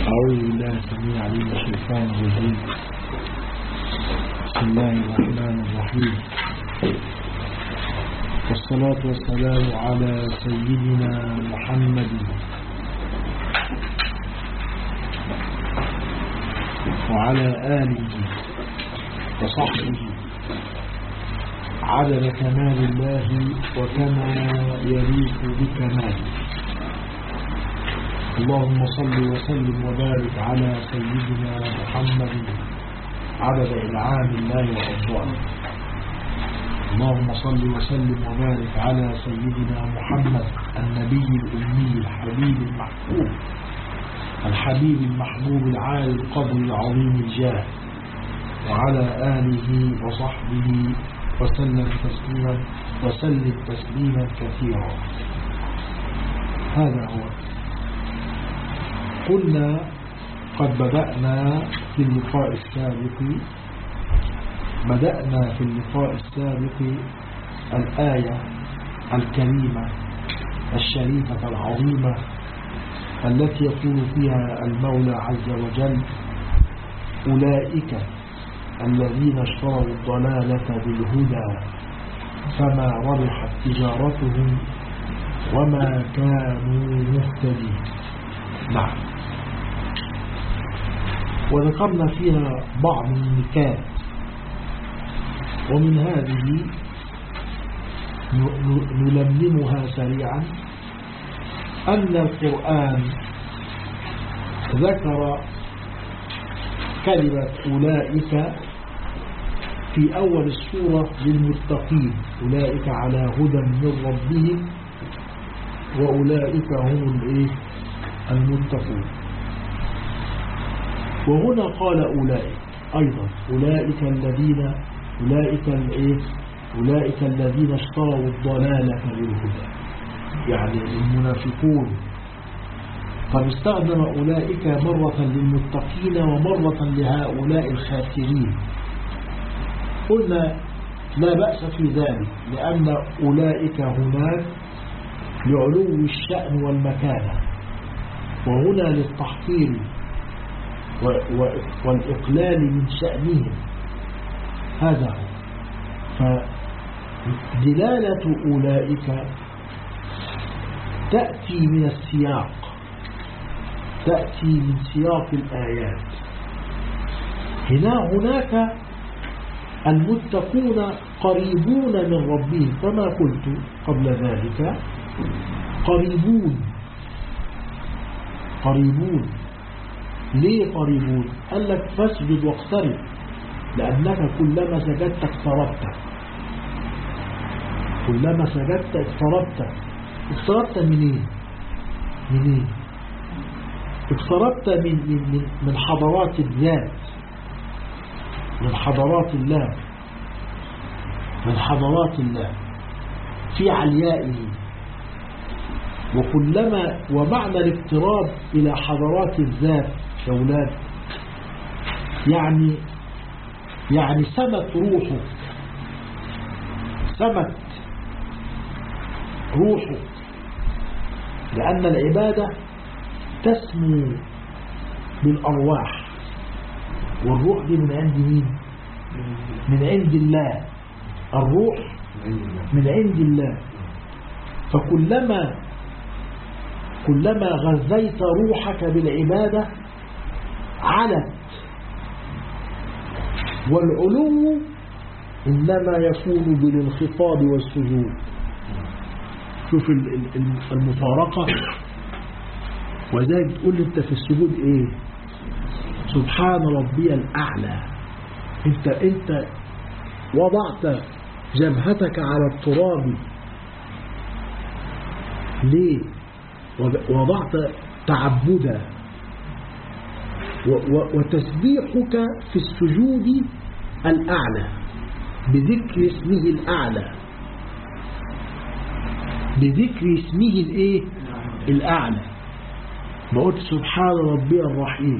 أعوذ بالله السميع العليم من الشيطان الرجيم بسم الله الرحمن الرحيم والصلاة والسلام على سيدنا محمد وعلى آله وصحبه عدد كمال الله وكما يليق بكماله اللهم صل وسلم وبارك على سيدنا محمد عدد إنعام الله وأفضاله اللهم صل وسلم وبارك على سيدنا محمد النبي الأمي الحبيب المحبوب الحبيب المحبوب العالي القدر العظيم الجاه وعلى آله وصحبه وسلم تسليما وسلم تسليما كثيرا هذا هو قلنا قد بدأنا في اللقاء السابق بدأنا في اللقاء السابق الآية الكريمة الشريفة العظيمة التي يقول فيها المولى عز وجل أولئك الذين اشتروا الضلالة بالهدى فما ربحت تجارتهم وما كانوا مهتدين نعم وذكرنا فيها بعض النكات ومن هذه نلملمها سريعا أن القرآن ذكر كلمة أولئك في أول السورة للمتقين أولئك على هدى من ربهم وأولئك هم الإيه المتقون وهنا قال أولئك أيضا أولئك الذين أولئك الإيه أولئك الذين اشتروا الضلالة بالهدى يعني المنافقون قد استخدم أولئك مرة للمتقين ومرة لهؤلاء الخاسرين قلنا لا بأس في ذلك لأن أولئك هناك لعلو الشأن والمكانة وهنا للتحقير والإقلال من شأنهم هذا هو فدلالة أولئك تأتي من السياق تأتي من سياق الآيات هنا هناك المتقون قريبون من ربهم كما قلت قبل ذلك قريبون قريبون ليه قريبون قال لك فاسجد واقترب لأنك كلما سجدت اقتربت كلما سجدت اقتربت اقتربت منين منين اقتربت من, من, من, من حضرات الذات من حضرات الله من حضرات الله في عليائه وكلما ومعنى الاقتراب إلى حضرات الذات يا أولاد يعني يعني سمت روحك سمت روحك لأن العبادة تسمو بالأرواح والروح دي من عند مين من عند الله الروح من عند الله فكلما كلما غذيت روحك بالعبادة علت والعلو إنما يكون بالانخفاض والسجود شوف المفارقة وذلك تقول انت في السجود ايه سبحان ربي الأعلى انت انت وضعت جبهتك على التراب ليه وضعت تعبدا وتسبيحك في السجود الأعلى بذكر اسمه الأعلى بذكر اسمه الايه الأعلى ما قلت سبحان ربي الرحيم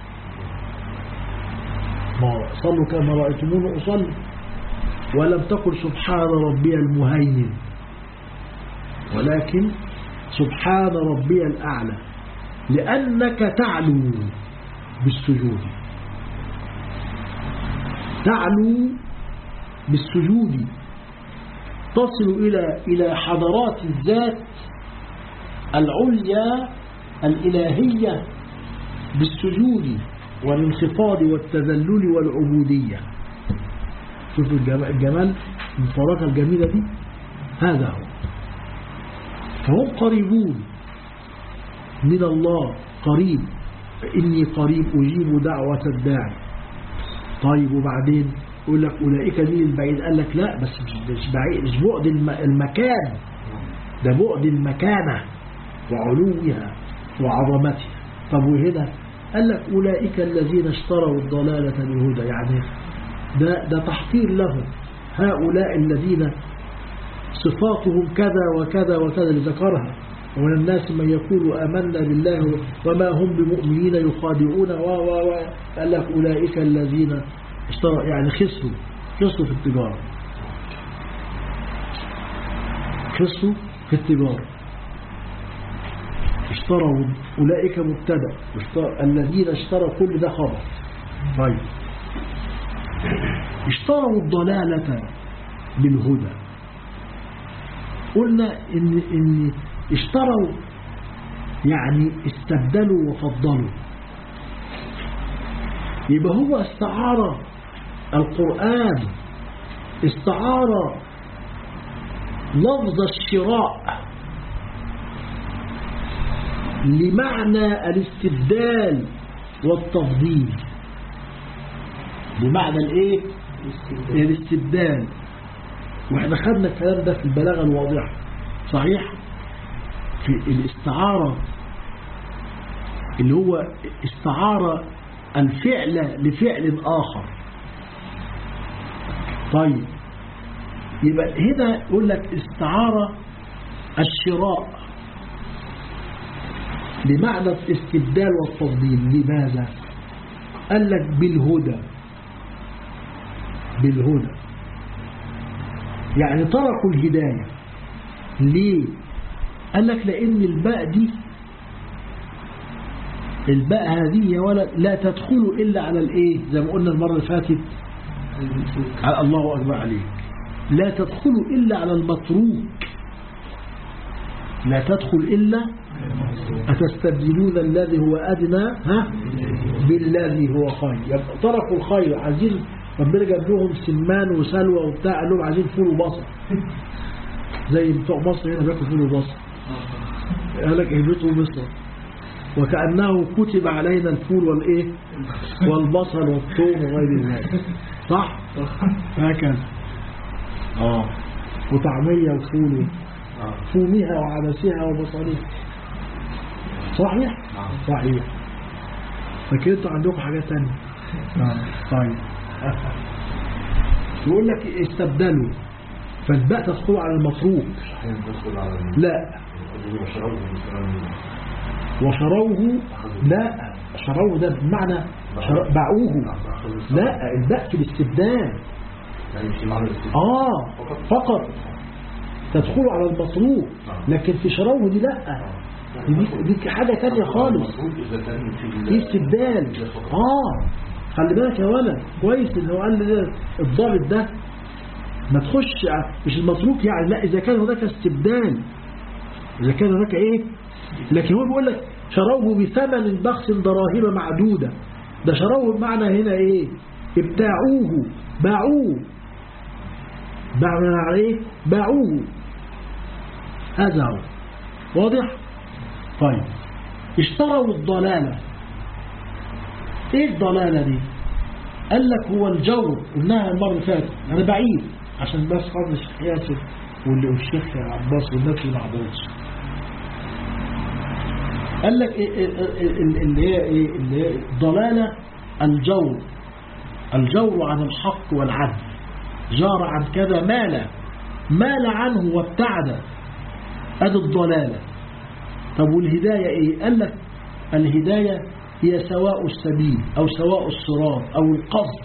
ما صلوا كما رأيتموني أصلي ولم تقل سبحان ربي المهيمن ولكن سبحان ربي الأعلى لأنك تعلو بالسجود تعلو بالسجود تصل إلى إلى حضرات الذات العليا الإلهية بالسجود والانخفاض والتذلل والعبودية شوفوا الجمال المفارقة الجميلة دي هذا هو فهم قريبون من الله قريب إني قريب أجيب دعوة الداعي طيب وبعدين يقول لك أولئك دي البعيد قال لك لا بس مش بعيد مش بعد المكان ده بعد المكانة وعلوها وعظمتها طب وهنا قال لك أولئك الذين اشتروا الضلالة بالهدى يعني ده, ده تحقير لهم هؤلاء الذين صفاتهم كذا وكذا وكذا اللي ذكرها ومن الناس من يقول آمنا بالله وما هم بمؤمنين يخادعون و و و قال لك أولئك الذين اشتروا يعني خسروا خسروا في التجارة خسروا في التجارة اشتروا أولئك مبتدا الذين اشتروا كل ده خبر طيب اشتروا الضلالة بالهدى قلنا إن, إن اشتروا يعني استبدلوا وفضلوا يبقى هو استعار القرآن استعار لفظ الشراء لمعنى الاستبدال والتفضيل بمعنى الايه الاستبدال واحنا خدنا الكلام ده في البلاغة الواضحة صحيح في الاستعارة اللي هو استعارة الفعل لفعل آخر طيب يبقى هنا يقول لك استعارة الشراء بمعنى الاستبدال والتفضيل لماذا قال لك بالهدى بالهدى يعني تركوا الهداية ليه قال لك لأن الباء دي الباء هذه يا ولد لا تدخل إلا على الإيه زي ما قلنا المرة اللي فاتت على الله أكبر عليك لا تدخل إلا على المتروك لا تدخل إلا أتستبدلون الذي هو أدنى ها بالذي هو خير تركوا الخير عايزين ربنا جاب لهم سمان وسلوى وبتاع قال لهم عايزين فول وبصل زي بتوع مصر هنا بياكلوا فول وبصل قال لك اهبطوا مصر وكأنه كتب علينا الفول والإيه والبصل والثوم وغير ذلك صح هكذا اه وطعمية وفول فومها وعدسها وبصلها صحيح صحيح لكن انتوا عندكم حاجات تانية طيب يقول لك استبدلوا فالباء تدخل على المطروق لا وشروه لا شروه ده بمعنى باعوه لا الباء في الاستبدال اه فقط تدخل على المطروق لكن في شروه دي لا دي, دي حاجة تانية خالص في استبدال اه خلي بالك يا ولد كويس ان هو قال لي الضابط ده ما تخش مش المتروك يعني لا اذا كان هناك استبدال اذا كان هناك ايه لكن هو بيقول لك شروه بثمن بخس دراهم معدودة ده شروه بمعنى هنا ايه ابتاعوه باعوه باعوا عليه باعوه هذا هو واضح طيب اشتروا الضلالة ايه الضلالة دي قال لك هو الجور قلناها المرة اللي فاتت انا بعيد عشان بس قبل الشيخ ياسر والشيخ عباس والناس اللي ما حضرتش قال لك اللي هي ايه اللي هي ضلالة الجور الجور عن الحق والعدل جار عن كذا مال مال عنه وابتعد ادي الضلالة طب والهداية ايه قال لك الهداية هي سواء السبيل او سواء الصراط او القصد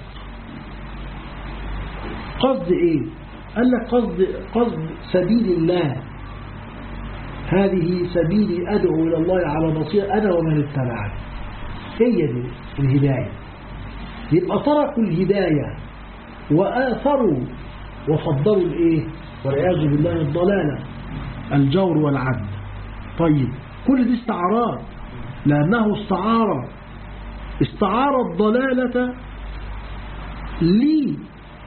قصد ايه قال لك قصد قصد سبيل الله هذه سبيلي أدعو إلى الله على بصير أنا ومن اتبعني هي دي الهداية يبقى تركوا الهداية وآثروا وفضلوا الإيه والعياذ بالله الضلالة الجور والعدل طيب كل دي استعارات لأنه استعار استعار الضلالة لي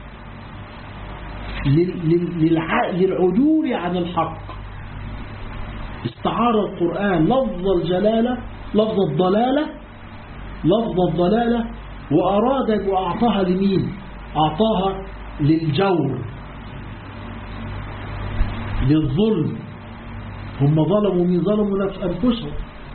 للعدول عن الحق استعار القرآن لفظ الجلالة لفظ الضلالة لفظ الضلالة وأراد وأعطاها لمين أعطاها للجور للظلم هم ظلموا من ظلموا نفس أنفسهم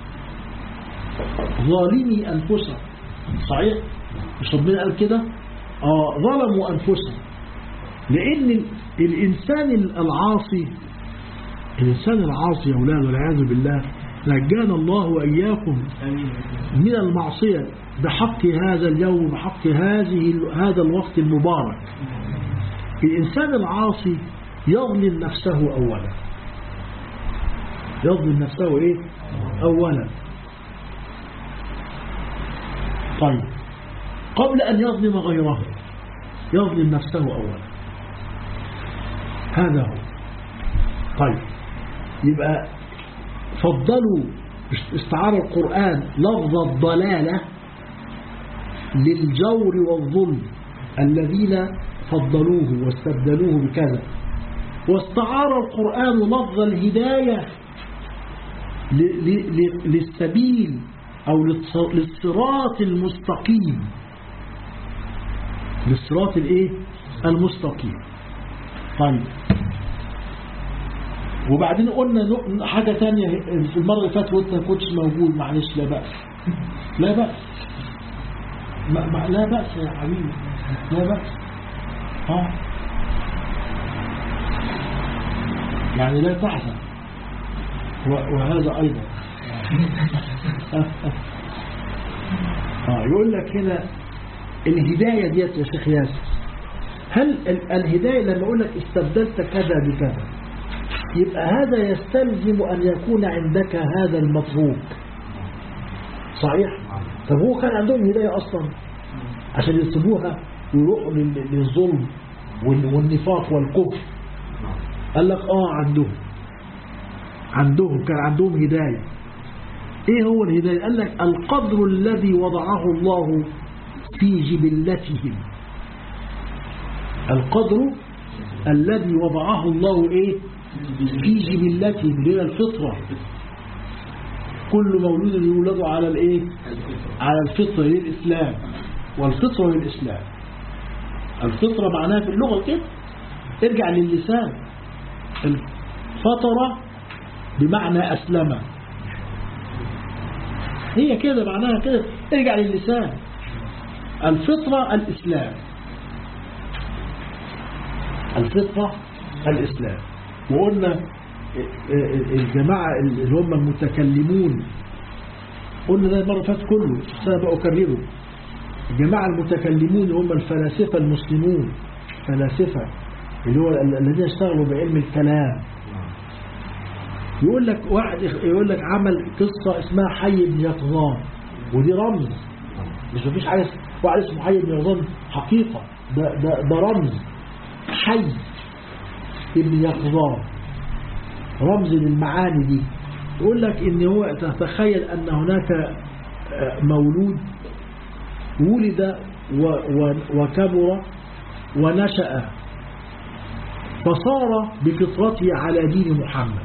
ظالمي أنفسهم صحيح مش ربنا قال كده آه ظلموا أنفسهم لأن الإنسان العاصي الإنسان العاصي يا أولاد والعياذ بالله نجانا الله وإياكم من المعصية بحق هذا اليوم بحق هذه هذا الوقت المبارك الإنسان العاصي يظلم نفسه أولا يظلم نفسه إيه أولا طيب قبل أن يظلم غيره يظلم نفسه أولا هذا هو طيب يبقى فضلوا استعار القرآن لفظ الضلالة للجور والظلم الذين فضلوه واستبدلوه بكذا واستعار القرآن لفظ الهداية للسبيل أو للصراط المستقيم للصراط الايه المستقيم طيب وبعدين قلنا حاجة تانية في المرة اللي فاتت وانت ما كنتش موجود معلش لا بأس لا بأس ما ما لا بأس يا حبيبي لا بأس اه يعني لا تحزن وهذا أيضا اه يقول لك هنا الهداية ديت يا شيخ ياسر هل الهداية لما أقول لك استبدلت كذا بكذا يبقى هذا يستلزم أن يكون عندك هذا المطلوب صحيح طب هو كان عندهم هداية أصلا عشان يسيبوها ويروحوا للظلم والنفاق والكفر قال لك آه عندهم عندهم كان عندهم هداية ايه هو الهداية قال لك القدر الذي وضعه الله في جبلتهم القدر الذي وضعه الله ايه في جبلتهم اللي هي الفطرة كل مولود يولد على الايه على الفطرة للإسلام والفطرة للإسلام الفطرة معناها في اللغة كده ارجع للسان الفطرة بمعنى أسلم هي كده معناها كده ارجع للسان الفطرة الإسلام الفطرة الإسلام وقلنا الجماعة اللي هم المتكلمون قلنا ده المرة فات كله سابق أكرره الجماعة المتكلمون اللي هم الفلاسفة المسلمون فلاسفة اللي هو الذين اشتغلوا بعلم الكلام يقول لك واحد يقول لك عمل قصة اسمها حي بن يقظان ودي رمز مش مفيش حاجة واحد اسمه حي بن يقظان حقيقة ده, ده, ده رمز حي ابن يقظان رمز للمعاني دي يقول لك ان هو تتخيل ان هناك مولود ولد وكبر ونشأ فصار بفطرته على دين محمد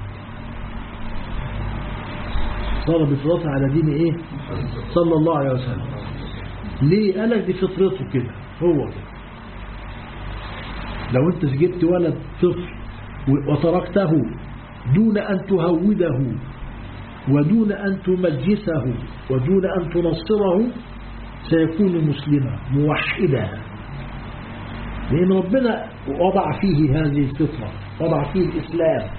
صار بفطرته على دين ايه صلى الله عليه وسلم ليه قال لك دي فطرته كده هو كده لو انت جبت ولد طفل وتركته دون أن تهوده ودون أن تمجسه ودون أن تنصره سيكون مسلما موحدا لأن ربنا وضع فيه هذه الفطرة وضع فيه الإسلام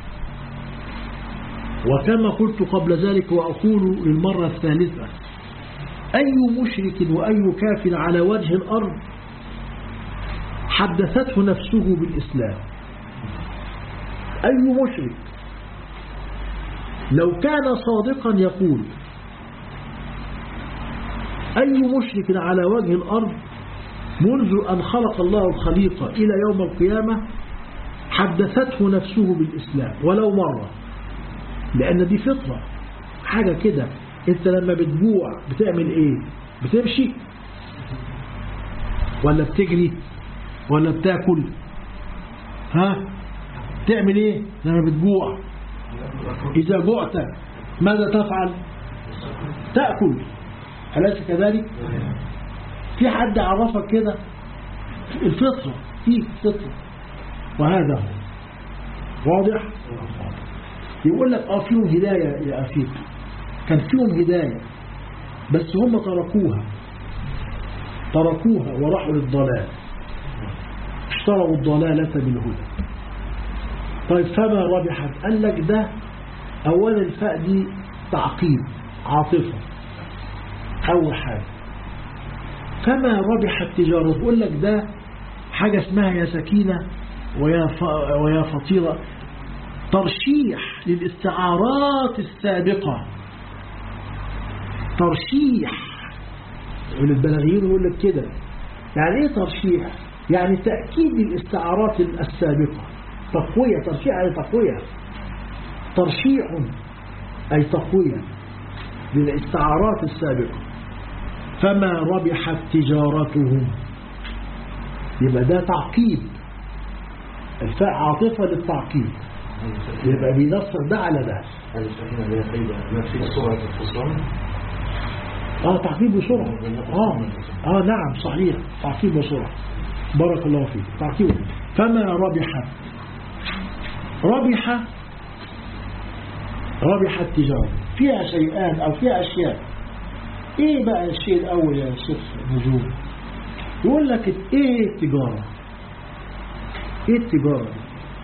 وكما قلت قبل ذلك وأقول للمرة الثالثة أي مشرك وأي كاف على وجه الأرض حدثته نفسه بالإسلام أي مشرك لو كان صادقا يقول أي مشرك على وجه الأرض منذ أن خلق الله الخليقة إلى يوم القيامة حدثته نفسه بالإسلام ولو مرة لأن دي فطرة حاجة كده انت لما بتجوع بتعمل ايه بتمشي ولا بتجري ولا بتاكل ها تعمل ايه لما بتجوع اذا جوعت ماذا تفعل تأكل أليس كذلك في حد عرفك كده الفطرة في فطرة وهذا هو واضح يقول لك اه فيهم هداية يا أخيك كان فيهم هداية بس هم تركوها تركوها وراحوا للضلال اشتروا الضلالة بالهدى طيب فما ربحت قال لك ده أولا الفاء دي تعقيب عاطفة أول حاجة فما ربحت تجارة يقول لك ده حاجة اسمها يا سكينة ويا, ف... ويا فطيرة ترشيح للاستعارات السابقة ترشيح البلاغيين يقول لك كده يعني ايه ترشيح يعني تأكيد الاستعارات السابقة تقوية ترشيح أي تقوية ترشيح أي تقوية للاستعارات السابقة فما ربحت تجارتهم يبقى ده تعقيب الفاء عاطفة للتعقيب يبقى بينصر ده على ده هذه السكينة اللي هي قيدة نفس سرعة الخسران اه تعقيب بسرعة اه اه نعم صحيح تعقيب بسرعة بارك الله فيك تعقيب فما ربحت ربح ربح التجارة فيها شيئان أو فيها أشياء إيه بقى الشيء الأول يا شيخ نجوم يقول لك إيه التجارة إيه التجارة دي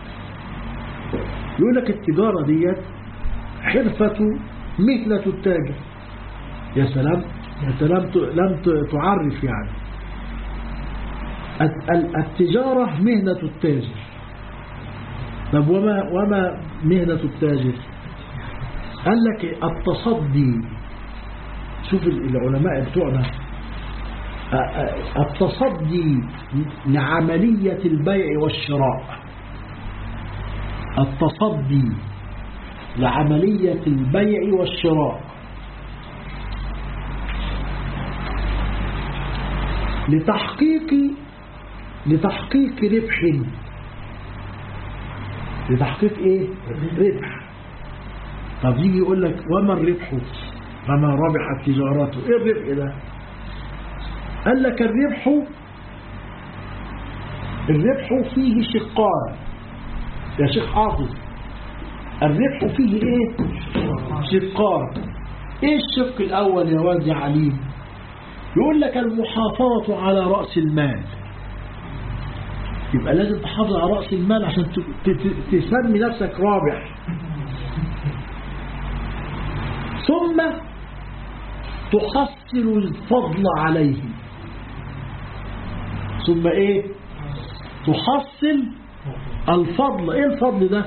يقول لك التجارة ديت حرفة مهنة التاجر يا سلام انت لم لم تعرف يعني التجارة مهنة التاجر طب وما وما مهنة التاجر قال لك التصدي شوف العلماء بتوعنا التصدي لعملية البيع والشراء التصدي لعملية البيع والشراء لتحقيق لتحقيق ربح لتحقيق ايه ربح طب يجي يقول لك وما الربح فما ربحت تجارته ايه الربح ده قال لك الربح الربح فيه شقان يا شيخ حافظ الربح فيه ايه شقان ايه الشق الاول يا واد يا عليم يقول لك المحافظة على رأس المال يبقى لازم تحافظ على رأس المال عشان تسمي نفسك رابح ثم تحصل الفضل عليه ثم ايه تحصل الفضل ايه الفضل ده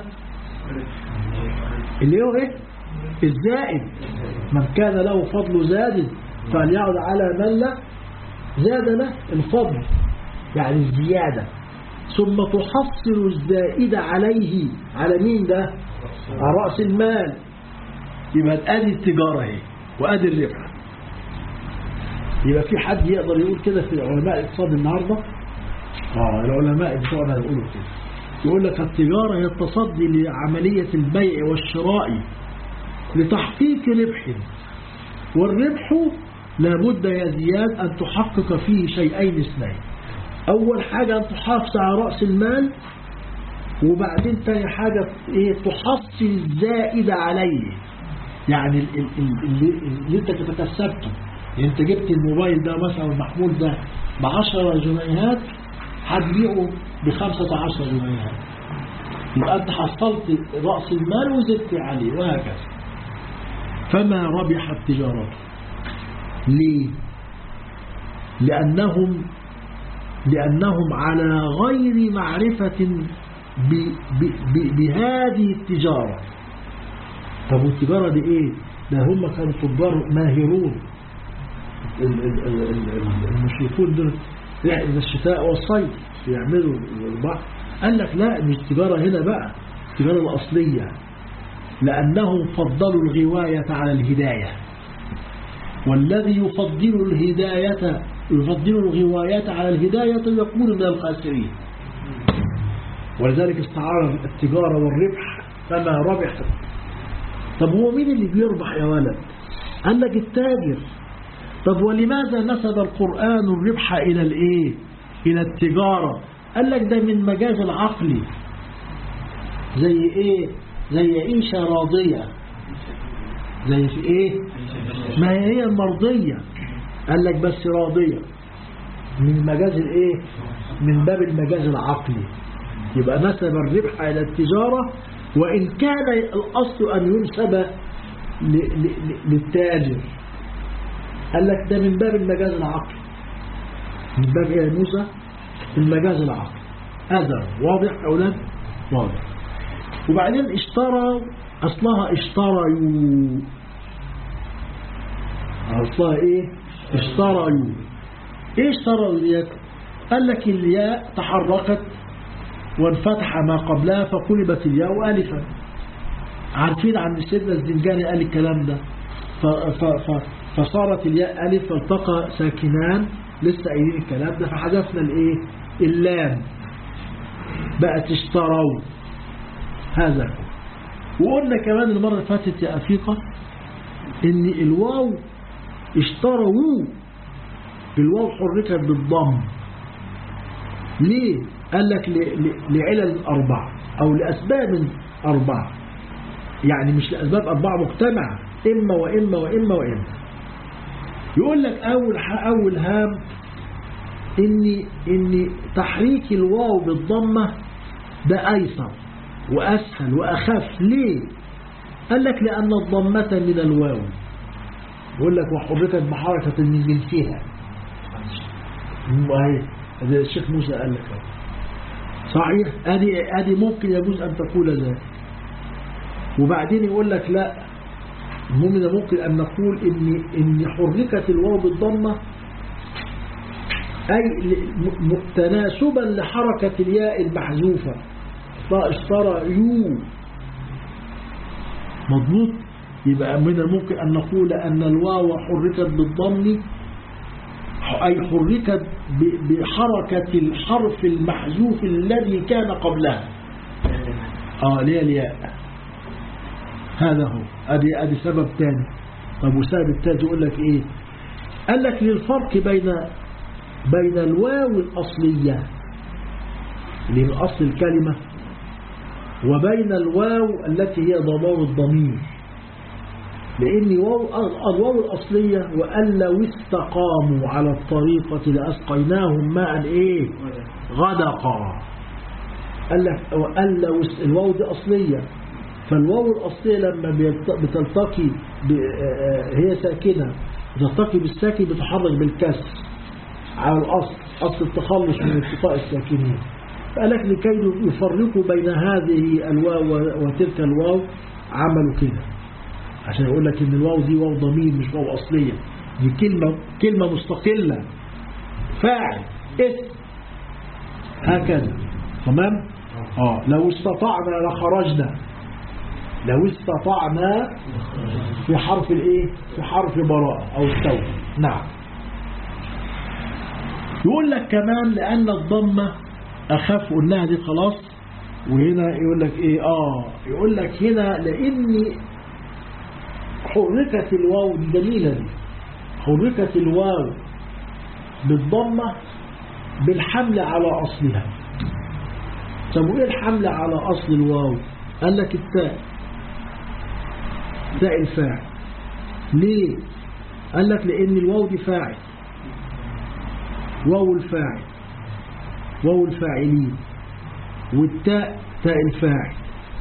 اللي هو ايه الزائد من كان له فضل زاد فليعد على من لا زاد له الفضل يعني الزيادة ثم تحصل الزائد عليه على مين ده على رأس المال يبقى ادي التجارة اهي وادي الربح يبقى في حد يقدر يقول كده في علماء الاقتصاد النهاردة اه العلماء بتوعنا يقولوا كده يقول لك التجارة هي التصدي لعملية البيع والشراء لتحقيق ربح والربح لابد يا زياد أن تحقق فيه شيئين اثنين أول حاجة أن تحافظ على رأس المال وبعدين تاني حاجة إيه تحصل الزائد عليه يعني اللي, اللي انت تكسبته يعني انت جبت الموبايل ده مثلا المحمول ده بعشرة جنيهات هتبيعه بخمسة عشر جنيهات يبقى انت حصلت رأس المال وزدت عليه وهكذا فما ربحت تجارته ليه لأنهم لأنهم على غير معرفة ب ب ب بهذه التجارة طب والتجارة دي ايه ده هم كانوا تجار ماهرون ال- ال- ال- ال- ال- المشركون دول رحلة الشتاء والصيف يعملوا البحر قال لك لا مش التجارة هنا بقى التجارة الأصلية لأنهم فضلوا الغواية على الهداية والذي يفضل الهداية يفضل الغواية على الهداية يكون من الخاسرين ولذلك استعار التجارة والربح فما ربحت طب هو مين اللي بيربح يا ولد قال لك التاجر طب ولماذا نسب القرآن الربح إلى الإيه إلى التجارة قال لك ده من مجاز العقل زي إيه زي عيشة راضية زي في إيه ما هي مرضية قال لك بس راضية من مجاز الإيه من باب المجاز العقلي يبقى نسب الربح إلى التجارة وإن كان الأصل أن ينسب ل- ل- للتاجر قال لك ده من باب المجاز العقلي من باب إيه يا موسى المجاز العقلي هذا واضح يا أولاد واضح وبعدين اشترى أصلها اشتريوا أصلها إيه اشتريوا إيه اشتروا الياء قال لك الياء تحركت وانفتح ما قبلها فقلبت الياء ألفا عارفين عن سيدنا الزنجاني قال الكلام ده ف ف ف فصارت الياء ألف فالتقى ساكنان لسه قايلين الكلام ده فحذفنا الايه اللام بقت اشتروا هذا هو. وقلنا كمان المرة اللي فاتت يا أفيقة ان الواو اشتروا الواو حركت بالضم ليه قال لك ل- ل- لعلل أربعة أو لأسباب أربعة يعني مش لأسباب أربعة مجتمعة إما وإما وإما وإما يقول لك أول ح- أول هام إن إن تحريك الواو بالضمة ده أيسر وأسهل وأخف ليه؟ قال لك لأن الضمة من الواو يقول لك وحركت بحركة من جنسها وهي هذا الشيخ موسى قال لك أهو. صحيح ادي ادي ممكن يجوز ان تقول ذلك وبعدين يقول لك لا المهم ده ممكن ان نقول ان ان حركت الواو بالضمه اي ل- م- م- تناسبا لحركه الياء المحذوفه فاشترى يو مضبوط يبقى من الممكن ان نقول ان الواو حركت بالضم أي حركت ب- بحركة الحرف المحذوف الذي كان قبلها آه ليه الياء هذا هو أدي, أدي سبب تاني طب وسبب التالي يقول لك إيه قال لك للفرق بين بين الواو الأصلية اللي من أصل الكلمة وبين الواو التي هي ضمام الضمير لأن واو الواو الأصلية وأن لو استقاموا على الطريقة لأسقيناهم ماء إيه غدقا قال لك وأن لو است- الواو دي أصلية فالواو الأصلية لما بيلت- بتلتقي ب- آه، هي ساكنة بتلتقي بالساكن بتحرك بالكسر على الأصل أصل التخلص من التقاء الساكنين فقال لك لكي يفرقوا بين هذه الواو وتلك الواو عملوا كده عشان يقول لك ان الواو دي واو ضمير مش واو اصليه دي كلمه كلمه مستقله فاعل اسم هكذا تمام اه لو استطعنا لخرجنا لو استطعنا في حرف الايه في حرف براءه او التوبه نعم يقول لك كمان لان الضمه اخف قلناها دي خلاص وهنا يقول لك ايه اه يقول لك هنا لان حركت الواو دي جميلة دي حركت الواو بالضمة بالحمل على أصلها طب وإيه الحمل على أصل الواو قال لك التاء تاء الفاعل ليه قال لك لأن الواو دي فاعل واو الفاعل واو الفاعلين والتاء تاء الفاعل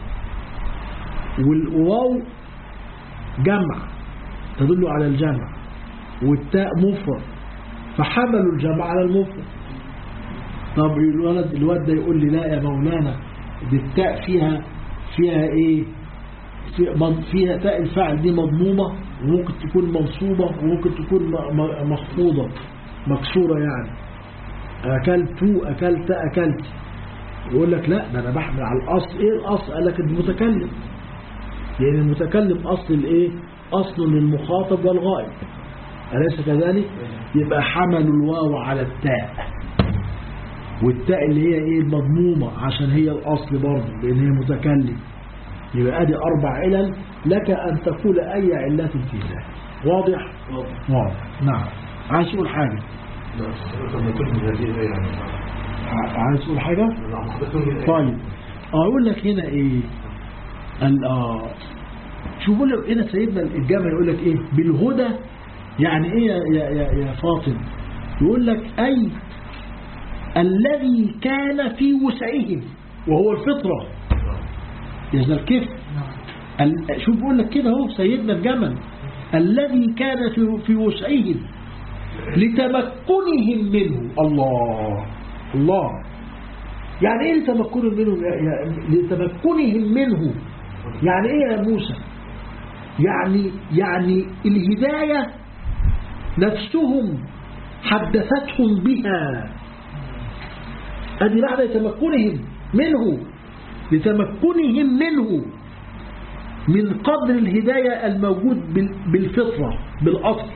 والواو جمع تدل على الجمع والتاء مفرد فحملوا الجمع على المفرد طب الولد الواد ده يقول لي لا يا مولانا دي التاء فيها فيها ايه في من- فيها تاء الفاعل دي مضمومة وممكن تكون منصوبة وممكن تكون م- م- مخفوضة مكسورة يعني أكلت أكلت أكلت يقول لك لا ده أنا بحمل على الأصل إيه الأصل قال لك المتكلم لأن المتكلم أصل الإيه أصل للمخاطب والغائب أليس كذلك يبقى حملوا الواو على التاء والتاء اللي هي إيه المضمومة عشان هي الأصل برضه لأن هي متكلم يبقى ادي اربع علل لك ان تقول اي علة في ذلك واضح واضح نعم عايز تقول حاجة لا لما تكون من هذه الآية يعني ع- عايز تقول حاجة نعم تكون من الآية. طيب اه اقول لك هنا ايه ال اه شوف بقول لك هنا سيدنا الجامع يقول لك ايه بالهدى يعني ايه يا يا يا, يا فاطم يقول لك اي الذي كان في وسعهم وهو الفطره يزال كيف ال- شوف بقول لك كده اهو سيدنا الجمل الذي كان في في وسعهم لتمكنهم منه الله الله يعني ايه لتمكنهم منه يا يا لتمكنهم منه يعني ايه يا موسى يعني يعني الهداية نفسهم حدثتهم بها ادي معنى لتمكنهم منه لتمكنهم منه من قدر الهداية الموجود بال- بالفطرة بالأصل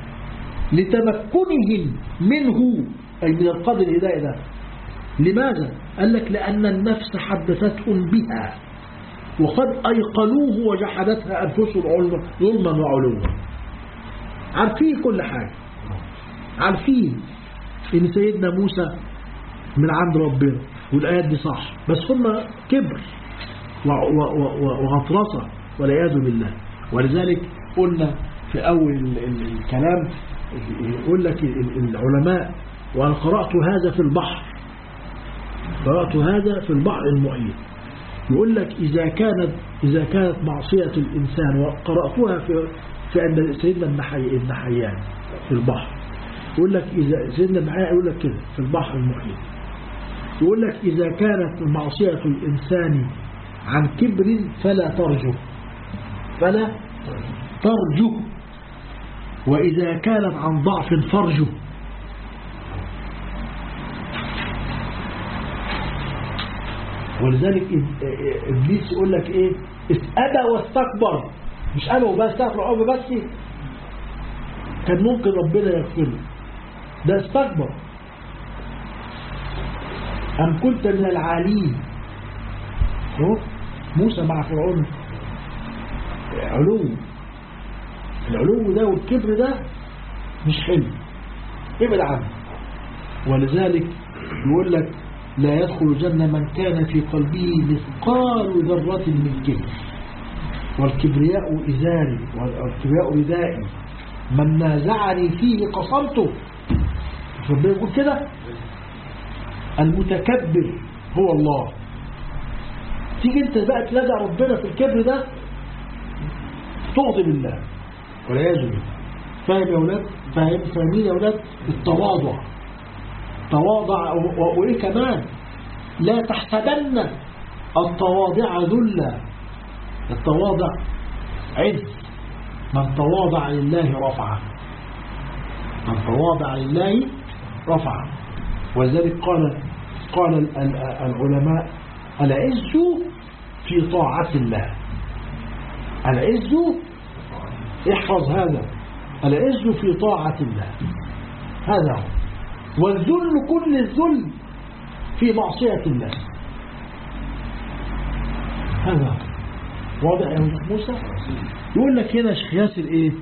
لتمكنهم منه أي من القدر الهداية ده لماذا؟ قال لك لأن النفس حدثتهم بها وقد أيقنوه وجحدتها أنفسهم علما- ظلما وعلوا عارفين كل حاجة عارفين إن سيدنا موسى من عند ربنا والآيات دي صح بس هم كبر و- و- و- وغطرسة والعياذ بالله ولذلك قلنا في أول ال- ال- الكلام يقول لك ال- العلماء وأنا قرأت هذا في البحر قرأت هذا في البحر المحيط يقول لك إذا كانت إذا كانت معصية الإنسان وقرأتها في في أن سيدنا ابن حي- ابن حيان في البحر يقول لك إذا سيدنا ابن حيان يقول لك كده في البحر المحيط يقول لك إذا كانت معصية الإنسان عن كبر فلا ترجو فلا ترجو وإذا كانت عن ضعف فرجه ولذلك إب- إبليس يقول لك إيه أبى واستكبر مش أبى وبس استكبر أبى بس كان ممكن ربنا يغفر له ده استكبر أم كنت من العالين أهو موسى مع فرعون علو العلو ده والكبر ده مش حلو ابعد عنه ولذلك يقول لك لا يدخل الجنة من كان في قلبه مثقال ذرة من كبر والكبرياء إزاري والكبرياء ردائي من نازعني فيه قصمته مش ربنا يقول كده المتكبر هو الله تيجي انت بقى تنازع ربنا في الكبر ده تغضب الله والعياذ بالله فاهم يا اولاد فاهم فاهمين يا اولاد التواضع تواضع و- و- وايه كمان لا تحسبن التواضع ذلا التواضع عز من تواضع لله رفعه من تواضع لله رفعه ولذلك قال قال ال- ال- العلماء العز في طاعة الله العز احفظ هذا العز في طاعة الله هذا هو والذل كل الذل في معصية الله هذا هو واضح يا أستاذ موسى يقول لك هنا شيخ ياسر ايه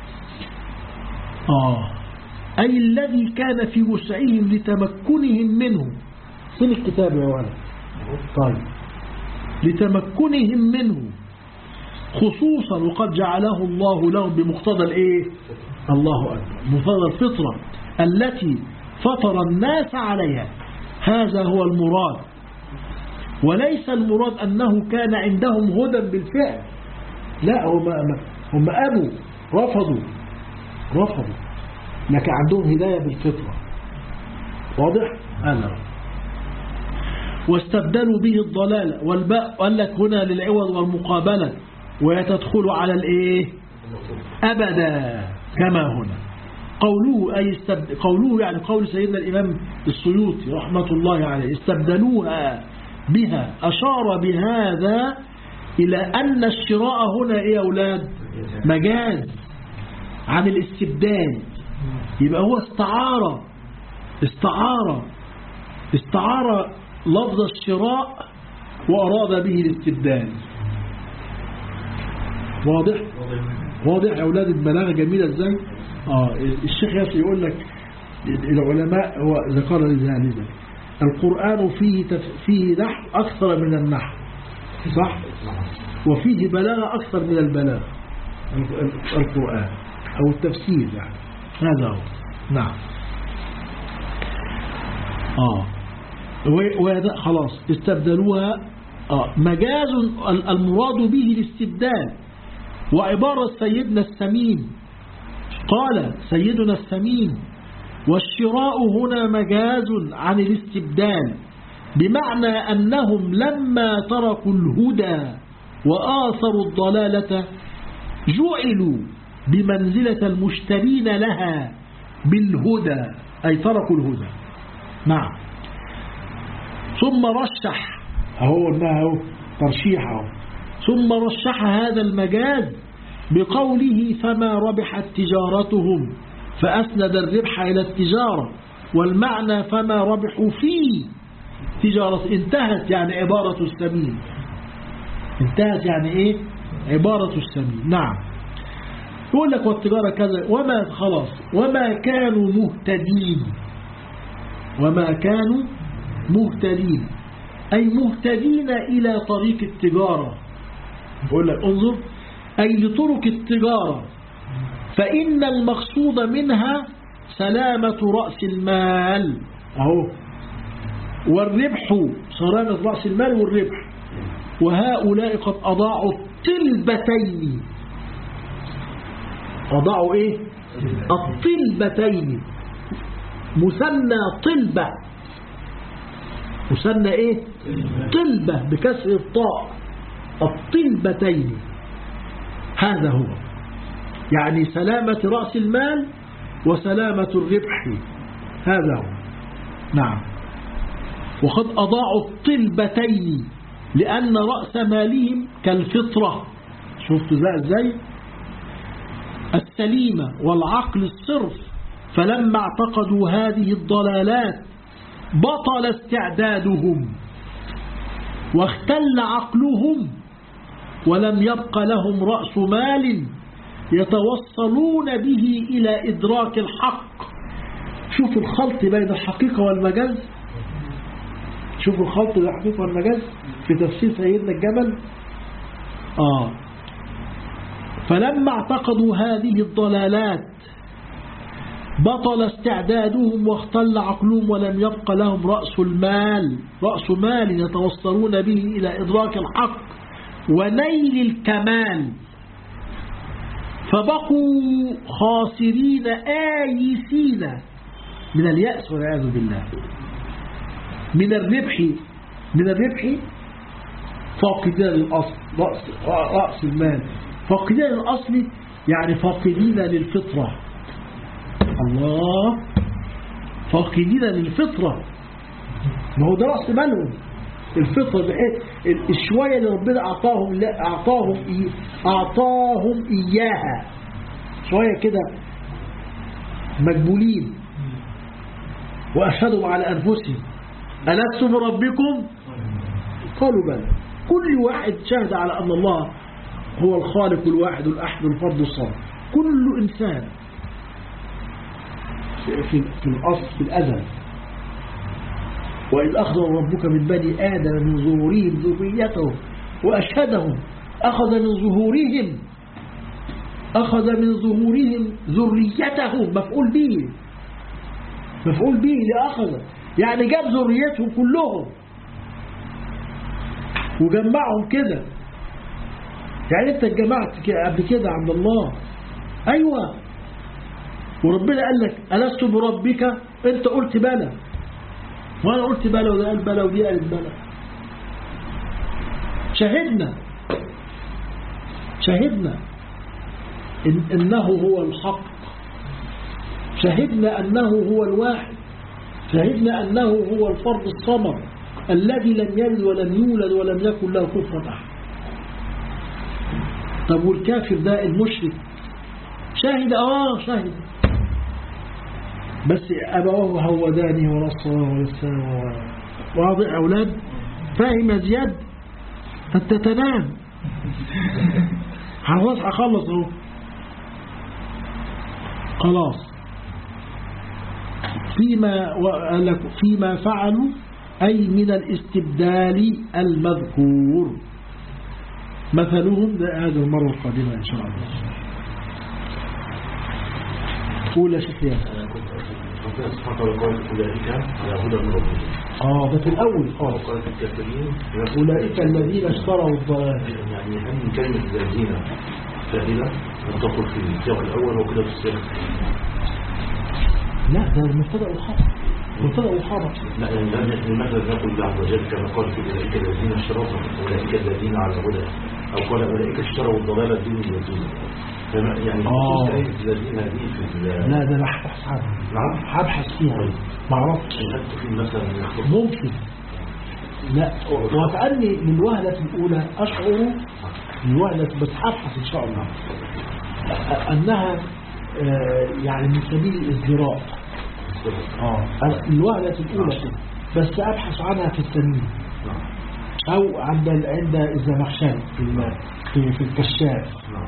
اه أي الذي كان في وسعهم لتمكنهم منه فين الكتاب يا ولد طيب لتمكنهم منه خصوصا وقد جعله الله لهم بمقتضى الايه الله اكبر مقتضى الفطره التي فطر الناس عليها هذا هو المراد وليس المراد انه كان عندهم هدى بالفعل لا هم هم ابوا رفضوا رفضوا لكن عندهم هدايه بالفطره واضح انا واستبدلوا به الضلال والباء قال لك هنا للعوض والمقابلة وتدخل على الايه أبدا كما هنا قوله أي استبد... قوله يعني قول سيدنا الإمام السيوطي رحمة الله عليه استبدلوها بها أشار بهذا إلى أن الشراء هنا إيه يا أولاد مجاز عن الاستبدال يبقى هو استعارة استعارة استعارة لفظ الشراء وأراد به الاستبدال واضح واضح يا أولاد البلاغة جميلة ازاي آه الشيخ ياسر يقول لك العلماء هو ذكر لذلك القرآن فيه تف... فيه نحو أكثر من النحو صح وفيه بلاغة أكثر من البلاغة القرآن أو التفسير يعني هذا هو نعم آه وهذا خلاص استبدلوها آه مجاز المراد به الاستبدال وعبارة سيدنا السمين قال سيدنا السمين والشراء هنا مجاز عن الاستبدال بمعنى أنهم لما تركوا الهدى وآثروا الضلالة جعلوا بمنزلة المشترين لها بالهدى أي تركوا الهدى نعم ثم رشح أهو أنه ترشيح أهو ثم رشح هذا المجاز بقوله فما ربحت تجارتهم فأسند الربح إلى التجارة والمعنى فما ربحوا فيه تجارة انتهت يعني عبارة السمين انتهت يعني ايه عبارة السمين نعم يقول لك والتجارة كذا وما خلاص وما كانوا مهتدين وما كانوا مهتدين أي مهتدين إلى طريق التجارة يقول لك انظر أي لطرق التجارة فإن المقصود منها سلامة رأس المال أهو والربح سلامة رأس المال والربح وهؤلاء قد أضاعوا الطلبتين أضاعوا إيه الطلبتين مثنى طلبة مثنى إيه طلبة بكسر الطاء الطلبتين هذا هو يعني سلامة رأس المال وسلامة الربح هذا هو نعم وقد أضاعوا الطلبتين لأن رأس مالهم كالفطرة شفت ذا ازاي السليمة والعقل الصرف فلما اعتقدوا هذه الضلالات بطل استعدادهم واختل عقلهم ولم يبق لهم رأس مال يتوصلون به إلى إدراك الحق شوف الخلط بين الحقيقة والمجاز شوف الخلط بين الحقيقة والمجاز في تفسير سيدنا الجبل آه فلما اعتقدوا هذه الضلالات بطل استعدادهم واختل عقلهم ولم يبق لهم رأس المال رأس مال يتوصلون به إلى إدراك الحق ونيل الكمال فبقوا خاسرين آيسين من اليأس والعياذ بالله من الربح من الربح فاقدين الأصل رأس, رأس المال فاقدين الأصل يعني فاقدين للفطرة الله فاقدين للفطرة ما هو ده رأس مالهم الفطرة بحيث الشوية اللي ربنا أعطاهم لا أعطاهم إيه أعطاهم إياها شوية كده مقبولين وأشهدوا على أنفسهم ألست بربكم قالوا بلى كل واحد شهد على أن الله هو الخالق الواحد الأحد الفرد الصالح كل إنسان في, في الأصل في الأزل وإذ أخذ ربك من بني آدم من ظهورهم ذريتهم وأشهدهم أخذ من ظهورهم أخذ من ظهورهم ذريتهم مفعول به مفعول به لأخذ يعني جاب ذريتهم كلهم وجمعهم كده يعني انت اتجمعت قبل كده عند الله ايوه وربنا قال لك ألست بربك انت قلت بلى وانا قلت بلى وده قال بلى ودي قالت بلى شهدنا شهدنا إن إنه هو الحق شهدنا أنه هو الواحد شهدنا أنه هو الفرد الصمد الذي لم يلد ولم يولد ولم يكن له كفوا أحد طب والكافر ده المشرك شاهد آه شاهد بس أبواه هوداني ونصره ويسره واضع أولاد فاهم يا زياد أنت تنام خلاص هخلص اهو خلاص فيما وقال لك فيما فعلوا أي من الاستبدال المذكور مثلهم ده هذا المرة القادمة إن شاء الله قول يا شيخ ياسر ربنا سبحانه وتعالى قال أولئك على هدى من ربهم اه ده في الأول خالص وقال في الكافرين أولئك الذين اشتروا الضلال يعني هم كلمة الذين فائدة أن تقول في السياق الأول وكده في السياق الثاني. لا ده المبتدا والخبر المبتدا والخبر لا يعني لم لماذا نقول الله عز وجل كما قال في أولئك الذين اشتروا أولئك الذين على هدى أو قال أولئك اشتروا الضلالة الدين اليتيم فما- يعني آه. في آية الذين دي في ال- لا ده انا هبحث عنها نعم هبحث فيها ما اعرفش هل في مثلا يخطب ممكن لا وكأني من الوهلة الأولى أشعر من وهلة بس هبحث إن شاء الله أ- أنها آه، يعني من سبيل الازدراء اه أنا- الوهلة الأولى كده. بس أبحث عنها في التنين نعم أو عند عند الزمخشري في ال- في, في الكشاف نعم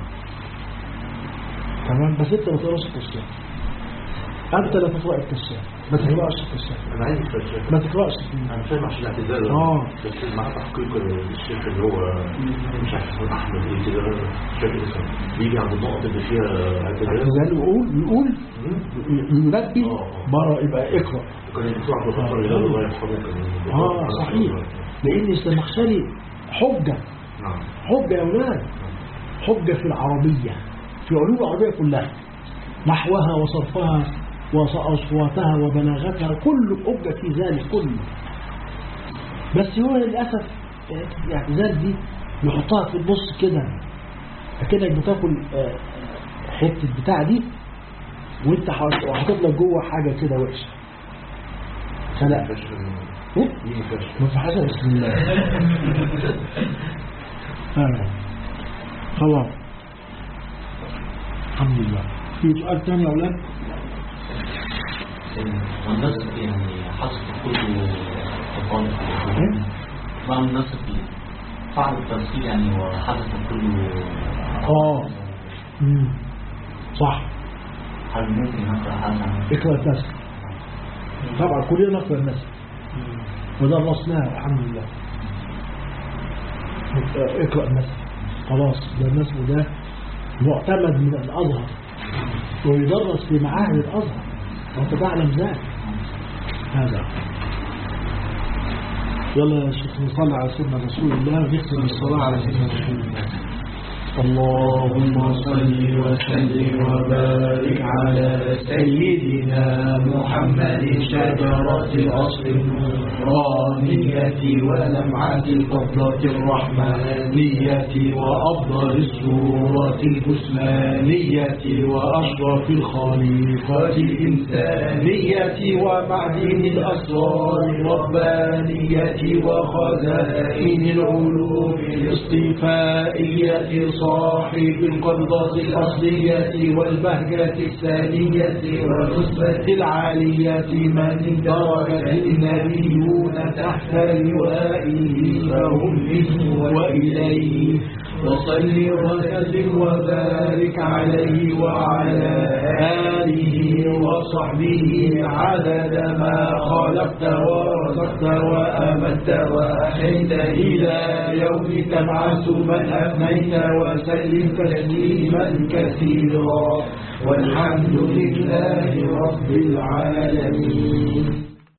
تمام بس أنت ما تقراش الكشاف أنت لا تقرأ الكشاف ما تقرأش الكشاف أنا عايز فلسفة ما تقرأش أنا فاهم عشان الاعتذار آه. بس مع تحقيق الشيخ اللي هو مش عارف اسمه أحمد إيه كده مش فاكر اسمه بيجي عند النقط اللي فيها اعتذار اعتزال يقول يقول ينبه آه. مرة يبقى اقرأ وكان الدكتور عبد الغفار رياض الله يرحمه كان اه صحيح لان الزمخشري حجة نعم حجة يا اولاد حجة في العربية في علوم العربية كلها نحوها وصرفها وأصواتها وبلاغتها كل حجة في ذلك كله بس هو للأسف الاعتزال دي يحطها في النص كده أكنك بتاكل آه، حتة بتاع دي وانت حاط- وحاطط لك جوه حاجة كده وحشة فلا إيه؟ دي فشل ما في حاجة بسم الله آه. خلاص الحمد لله في سؤال تاني يا أولاد والنسب يعني حصل كله تقال إيه؟ مع النسب فعل التفصيل يعني وحدث كله آه مم. صح هل ممكن نقرأ هذا اقرأ النسب طبعا كلنا نقرأ النسب ودرسناه الحمد لله آه، اقرأ النسب خلاص ده النسب ده معتمد من الأزهر ويدرس في معاهد الأزهر وأنت تعلم ذلك هذا يلا يا شيخ نصلي على سيدنا رسول الله ونختم الصلاة على سيدنا رسول الله اللهم صل وسلم وبارك على سيدنا محمد شجرة الأصل النورانية ولمعة الفضلة الرحمانية وأفضل الصورة الجسمانية وأشرف الخليقة الإنسانية ومعدن الأسرار الربانية وخزائن العلوم الاصطفائية صاحب القبضة الأصلية والبهجة الثانية والرتبة العالية من درجة النبيون تحت لوائه فهم منه وإليه وصل وسلم وبارك عليه وعلى آله وصحبه عدد ما خلقت ورزقت وأمت وأحيت إلى يوم تبعث من أفنيت وسلم تسليما كثيرا والحمد لله رب العالمين